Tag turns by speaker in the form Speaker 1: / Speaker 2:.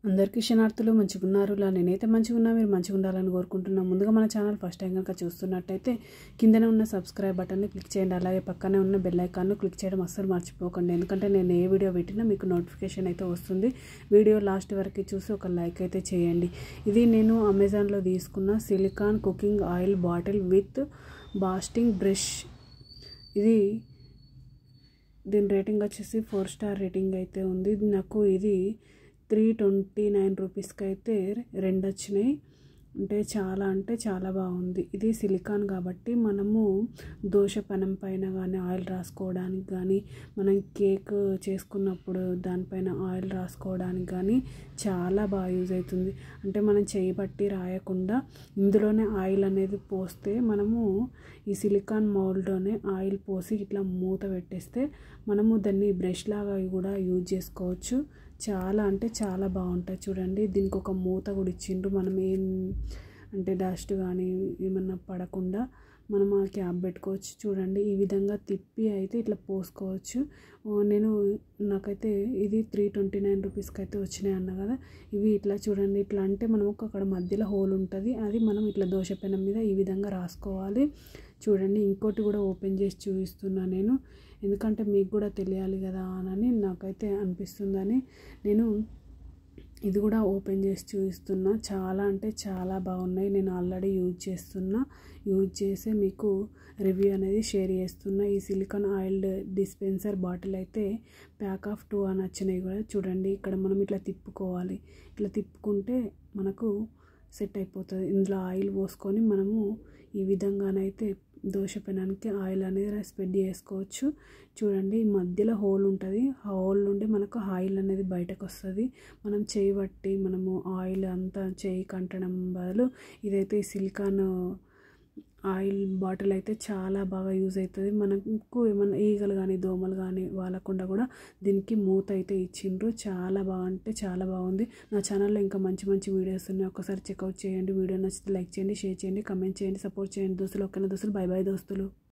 Speaker 1: అందరికీ క్షణార్థులు మంచిగున్నారు ఇలా నేనైతే మంచిగా ఉన్నా మీరు మంచిగా ఉండాలని కోరుకుంటున్నాను ముందుగా మన ఛానల్ ఫస్ట్ టైం కనుక చూస్తున్నట్టయితే కిందనే ఉన్న సబ్స్క్రైబ్ బటన్ని క్లిక్ చేయండి అలాగే పక్కనే ఉన్న బెల్ ఐకాన్ను క్లిక్ చేయడం అస్సలు మర్చిపోకండి ఎందుకంటే నేను ఏ వీడియో పెట్టినా మీకు నోటిఫికేషన్ అయితే వస్తుంది వీడియో లాస్ట్ వరకు చూసి ఒక లైక్ అయితే చేయండి ఇది నేను అమెజాన్లో తీసుకున్న silicone cooking oil bottle with basting brush ఇది దీని రేటింగ్ వచ్చేసి ఫోర్ స్టార్ రేటింగ్ అయితే ఉంది నాకు ఇది త్రీ ట్వంటీ నైన్ రూపీస్కి అయితే రెండు వచ్చినాయి అంటే చాలా అంటే చాలా బాగుంది ఇది సిలికాన్ కాబట్టి మనము దోశ పెనం పైన కానీ ఆయిల్ రాసుకోవడానికి కానీ మనం కేక్ చేసుకున్నప్పుడు దానిపైన ఆయిల్ రాసుకోవడానికి కానీ చాలా బాగా యూజ్ అవుతుంది అంటే మనం చేయి బట్టి రాయకుండా ఇందులోనే ఆయిల్ అనేది పోస్తే మనము ఈ సిలికాన్ మౌల్డ్లోనే ఆయిల్ పోసి ఇట్లా మూత పెట్టేస్తే మనము దాన్ని బ్రష్ లాగా కూడా యూజ్ చేసుకోవచ్చు చాలా అంటే చాలా బాగుంటుంది చూడండి దీనికి ఒక మూత కూడా ఇచ్చిండ్రు మనం ఏం అంటే డస్ట్ కానీ ఏమన్నా పడకుండా మనం ఆ క్యాప్ పెట్టుకోవచ్చు చూడండి ఈ విధంగా తిప్పి అయితే ఇట్లా పోసుకోవచ్చు నేను నాకైతే ఇది త్రీ ట్వంటీ నైన్ రూపీస్కి అయితే వచ్చినాయి అన్న కదా ఇవి ఇట్లా చూడండి ఇట్లా అంటే మనం ఒక అక్కడ మధ్యలో హోల్ ఉంటుంది అది మనం ఇట్లా దోశ పెనం మీద ఈ విధంగా రాసుకోవాలి చూడండి ఇంకోటి కూడా ఓపెన్ చేసి చూపిస్తున్నా నేను ఎందుకంటే మీకు కూడా తెలియాలి కదా అని నాకైతే అనిపిస్తుందని నేను ఇది కూడా ఓపెన్ చేసి చూపిస్తున్నా చాలా అంటే చాలా బాగున్నాయి నేను ఆల్రెడీ యూజ్ చేస్తున్నా యూజ్ చేసే మీకు రివ్యూ అనేది షేర్ చేస్తున్నా ఈ సిలికాన్ ఆయిల్ డిస్పెన్సర్ బాటిల్ అయితే ప్యాక్ ఆఫ్ టూ అని వచ్చినాయి కూడా చూడండి ఇక్కడ మనం ఇట్లా తిప్పుకోవాలి ఇట్లా తిప్పుకుంటే మనకు సెట్ అయిపోతుంది ఇందులో ఆయిల్ పోసుకొని మనము ఈ విధంగానైతే దోశ పెనానికి ఆయిల్ అనేది స్ప్రెడ్ చేసుకోవచ్చు చూడండి మధ్యలో హోల్ ఉంటుంది ఆ హోల్ నుండి మనకు ఆయిల్ అనేది బయటకు వస్తుంది మనం చేయి బట్టి మనము ఆయిల్ అంతా చేయి కంటడం బదులు ఇదైతే సిలికాన్ ఆయిల్ బాటిల్ అయితే చాలా బాగా యూజ్ అవుతుంది మనకు ఏమన్నా ఈగలు కానీ దోమలు కానీ వాళ్ళకుండా కూడా దీనికి మూత అయితే ఇచ్చిండ్రు చాలా బాగుంటే చాలా బాగుంది నా ఛానల్లో ఇంకా మంచి మంచి వీడియోస్ ఉన్నాయి ఒకసారి చెక్అవుట్ చేయండి వీడియో నచ్చితే లైక్ చేయండి షేర్ చేయండి కమెంట్ చేయండి సపోర్ట్ చేయండి దోస్తులు ఒక్కన దోస్తులు బై బై దోస్తులు